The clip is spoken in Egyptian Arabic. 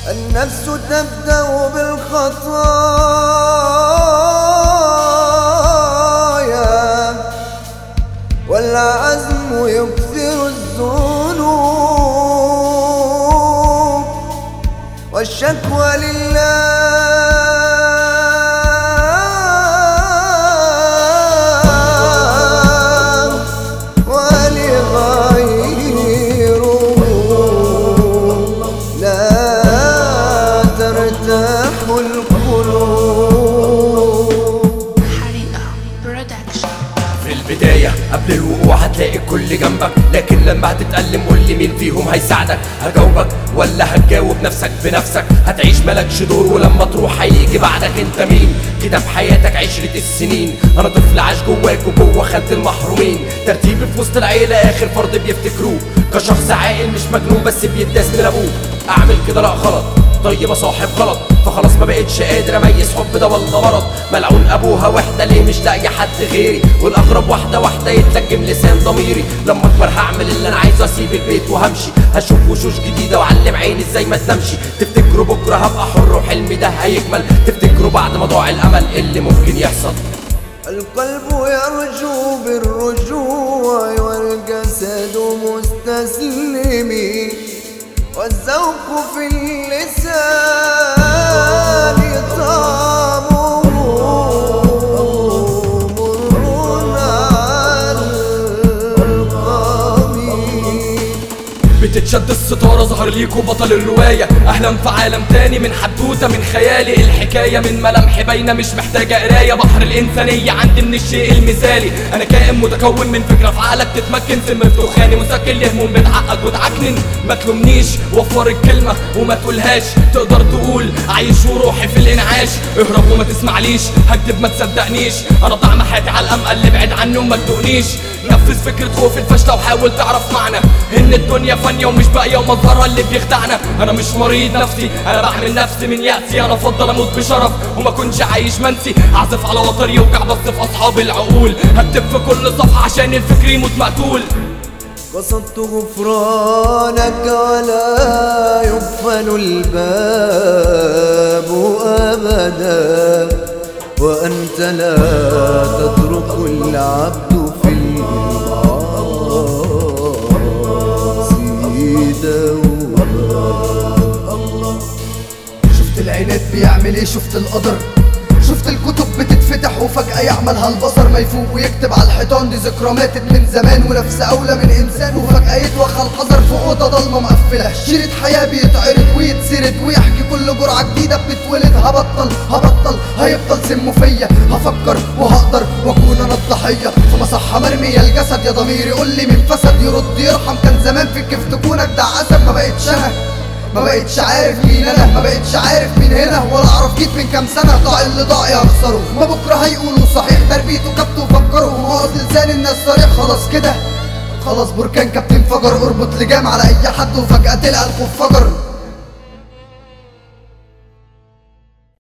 النفس تبدأ بالخطايا والعزم يكثر الذنوب والشكوى لله ولغيره لا ترتاح القلوب حريقة برودكشن في البداية قبل الوقوع هتلاقي الكل جنبك لكن لما هتتألم قول لي مين فيهم هيساعدك هجاوبك ولا هتجاوب نفسك بنفسك هتعيش ملكش دور ولما تروح هيجي بعدك انت مين كده في حياتك عشرة السنين انا طفل عاش جواك وجوه خانة المحرومين ترتيبي في وسط العيلة اخر فرد بيفتكروه كشخص عاقل مش مجنون بس بيداس من ابوه اعمل كده لا غلط طيب صاحب غلط فخلاص ما بقتش قادر اميز حب ده ولا مرض ملعون ابوها وحده ليه مش لاقي حد غيري والاغرب واحده واحده يتلجم لسان ضميري لما اكبر هعمل اللي انا عايزه اسيب البيت وهمشي هشوف وشوش جديده واعلم عيني ازاي ما تنامش تفتكروا بكره هبقى حر وحلمي ده هيكمل تفتكروا بعد ما ضاع الامل اللي ممكن يحصل القلب يرجو بالرجوع والجسد مستسلم والذوق في اللسان طعمه مر على القميص بتتشد الستارة ظهر ليكوا بطل الرواية أهلا في عالم تاني من حدوتة من خيالي الحكاية من ملامح باينة مش محتاجة قراية بحر الإنسانية عندي من الشيء المثالي أنا كائن متكون من فكرة في عقلك تتمكن في مفتوخاني مسكن يهموم بتعقد وتعكنن ما تلومنيش وفر الكلمة وما تقولهاش تقدر تقول عايش وروحي في الإنعاش اهرب وما تسمعليش هكدب ما تصدقنيش أنا طعم حياتي على الأمل اللي بعد عني وما تدوقنيش نفذ فكرة خوف الفشلة وحاول تعرف معنى إن الدنيا فانية ومش باقية ومظهرها اللي بيخدعنا أنا مش مريض نفسي أنا بعمل نفسي من يأسي أنا أفضل أموت بشرف وما كنش عايش منسي أعزف على وتر يوجع بس في أصحاب العقول هكتب في كل صفحة عشان الفكر يموت مقتول قصدت غفرانك ولا يقفل الباب أبدا وأنت لا تترك العبد في المعاصي دوما شفت العناد بيعمل ايه شفت القدر شفت الكتب بتتفتح وفجأة يعملها البصر ما يفوق ويكتب على الحيطان دي ذكرى ماتت من زمان ونفس أولى من إنسان وفجأة يتوخى الحذر في أوضة ضلمة مقفلة شريط حياة بيتعرض ويتسرد ويحكي كل جرعة جديدة بتتولد هبطل هبطل هيفضل سمه فيا هفكر وهقدر واكون انا الضحية في مصحة مرمية الجسد يا ضميري قول لي مين فسد يرد يرحم كان زمان في كيف تكون اجدع اسد ما بقتش انا ما بقتش عارف مين انا ما بقتش عارف مين هنا ولا اعرف جيت من كام سنه ضاع اللي ضاع يخسره ما بكره هيقولوا صحيح تربيته كبت وفكروا ومقصد لسان الناس صريح خلاص كده خلاص بركان كابتن انفجر اربط لجام على اي حد وفجاه تلقى الخوف فجر